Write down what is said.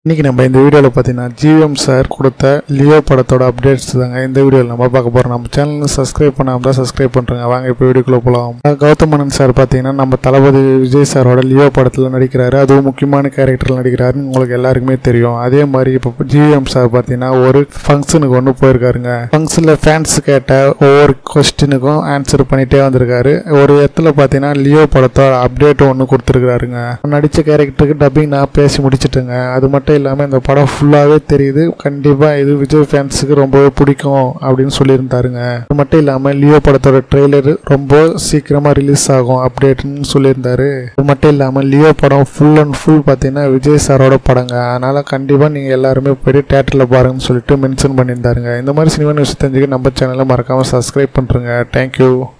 இன்னைக்கு நம்ம இந்த வீடியோவில் பார்த்தீங்கன்னா ஜிஎம் சார் கொடுத்த லியோ படத்தோட அப்டேட்ஸ் தாங்க இந்த வீடியோவில் நம்ம பார்க்க போகிறோம் நம்ம சேனல் சப்ஸ்கிரைப் பண்ணாம தான் சப்ஸ்கிரைப் பண்ணுறோங்க வாங்க இப்போ வீடியோக்குள்ளே போகலாம் கௌதம் மேனன் சார் பார்த்தீங்கன்னா நம்ம தளபதி விஜய் சாரோட லியோ படத்தில் நடிக்கிறாரு அதுவும் முக்கியமான கேரக்டரில் நடிக்கிறாருன்னு உங்களுக்கு எல்லாருக்குமே தெரியும் அதே மாதிரி இப்போ ஜிஎம் சார் பார்த்தீங்கன்னா ஒரு ஃபங்க்ஷனுக்கு ஒன்று போயிருக்காருங்க ஃபங்க்ஷனில் ஃபேன்ஸ் கேட்ட ஒவ்வொரு கொஸ்டினுக்கும் ஆன்சர் பண்ணிட்டே வந்திருக்காரு ஒரு இடத்துல பார்த்தீங்கன்னா லியோ படத்தோட அப்டேட் ஒன்று கொடுத்துருக்காருங்க நடித்த கேரக்டருக்கு டப்பிங் நான் பேசி முடிச்சிட்டேங்க அது மட்டும் இல்லாமல் இந்த படம் ஃபுல்லாகவே தெரியுது கண்டிப்பாக இது விஜய் ஃபேன்ஸுக்கு ரொம்பவே பிடிக்கும் அப்படின்னு சொல்லியிருந்தாருங்க அது மட்டும் இல்லாமல் லியோ படத்தோட ட்ரெய்லர் ரொம்ப சீக்கிரமாக ரிலீஸ் ஆகும் அப்டேட்னு சொல்லியிருந்தாரு அது மட்டும் இல்லாமல் லியோ படம் ஃபுல் அண்ட் ஃபுல் பார்த்தீங்கன்னா விஜய் சாரோட படங்க அதனால் கண்டிப்பாக நீங்கள் எல்லாருமே போயிட்டு தேட்டரில் பாருங்கன்னு சொல்லிட்டு மென்ஷன் பண்ணியிருந்தாருங்க இந்த மாதிரி சினிமா நியூஸ் தெரிஞ்சுக்க நம்ம சேனலை மறக்காமல் சப்ஸ்கிரைப் பண்ணுறேங்க தேங்க்யூ